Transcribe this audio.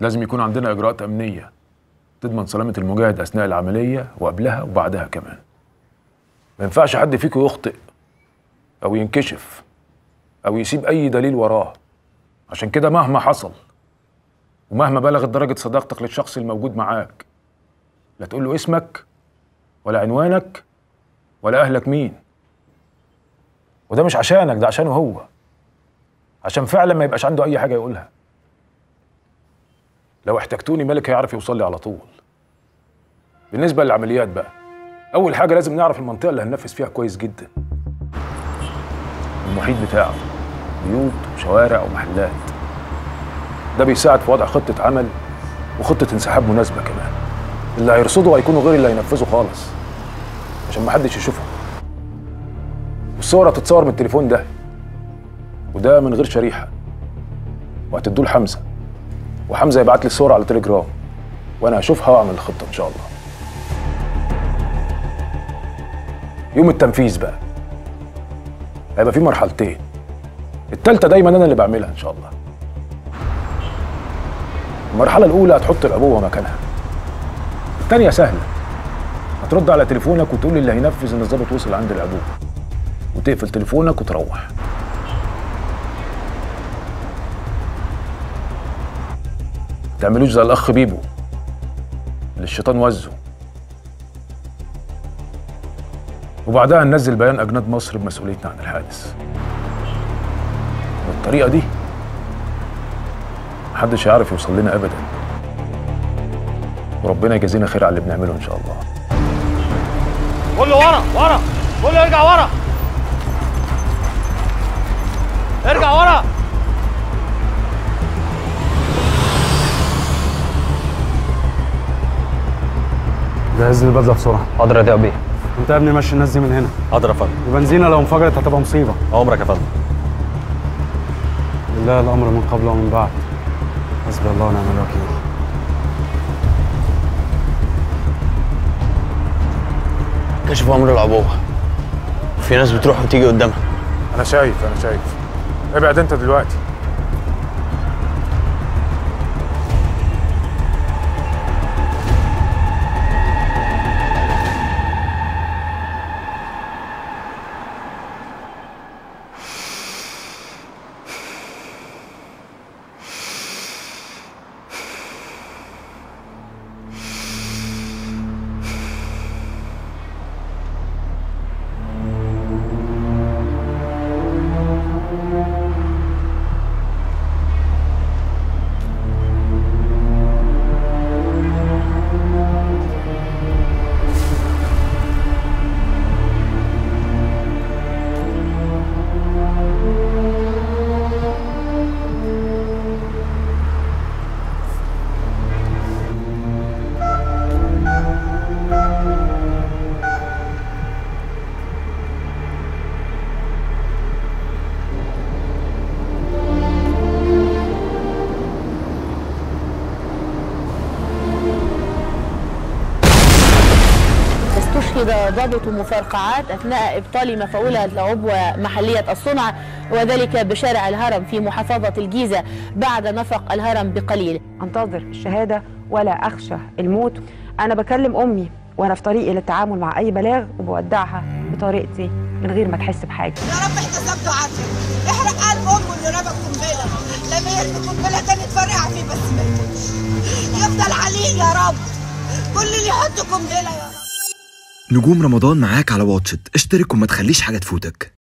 لازم يكون عندنا اجراءات امنيه تضمن سلامه المجاهد اثناء العمليه وقبلها وبعدها كمان ما ينفعش حد فيكم يخطئ او ينكشف او يسيب اي دليل وراه عشان كده مهما حصل ومهما بلغت درجه صداقتك للشخص الموجود معاك لا تقول له اسمك ولا عنوانك ولا اهلك مين وده مش عشانك ده عشانه هو عشان فعلا ما يبقاش عنده اي حاجه يقولها لو احتجتوني ملك هيعرف يوصل لي على طول بالنسبه للعمليات بقى اول حاجه لازم نعرف المنطقه اللي هننفذ فيها كويس جدا المحيط بتاعه بيوت وشوارع ومحلات ده بيساعد في وضع خطه عمل وخطه انسحاب مناسبه كمان اللي هيرصدوا هيكونوا غير اللي هينفذوا خالص عشان محدش يشوفهم والصور هتتصور من التليفون ده وده من غير شريحه وهتدوه لحمزه وحمزه يبعت لي الصور على تليجرام وانا هشوفها واعمل الخطه ان شاء الله يوم التنفيذ بقى هيبقى في مرحلتين التالتة دايما انا اللي بعملها ان شاء الله المرحله الاولى هتحط الابوه مكانها التانية سهله هترد على تليفونك وتقول لي اللي هينفذ ان الظابط وصل عند الابوه وتقفل تليفونك وتروح تعملوش زي الاخ بيبو اللي الشيطان وزه وبعدها ننزل بيان اجناد مصر بمسؤوليتنا عن الحادث بالطريقه دي محدش هيعرف يوصل لنا ابدا وربنا يجازينا خير على اللي بنعمله ان شاء الله كله ورا ورا كله ارجع ورا ارجع ورا جهز لي البدله بسرعه حاضر يا ضياء بيه انت يا ابني مشي الناس دي من هنا حاضر يا فندم البنزينه لو انفجرت هتبقى مصيبه عمرك يا فندم لله الامر من قبل ومن بعد حسبي الله ونعم الوكيل كشفوا امر العبوه في ناس بتروح وتيجي قدامها انا شايف انا شايف ابعد انت دلوقتي استشهد ضابط مفرقعات أثناء إبطال مفعولة لعبوة محلية الصنع وذلك بشارع الهرم في محافظة الجيزة بعد نفق الهرم بقليل انتظر الشهاده ولا اخشى الموت انا بكلم امي وانا في طريقي للتعامل مع اي بلاغ وبودعها بطريقتي من غير ما تحس بحاجه يا رب احتسبته عنك احرق قلب امه اللي رمى قنبله لما يرمي قنبله تاني تفرقع فيه بس ما يموتش يفضل عليه يا رب كل اللي يحط قنبله يا رب نجوم رمضان معاك على واتشت اشترك وما تخليش حاجة تفوتك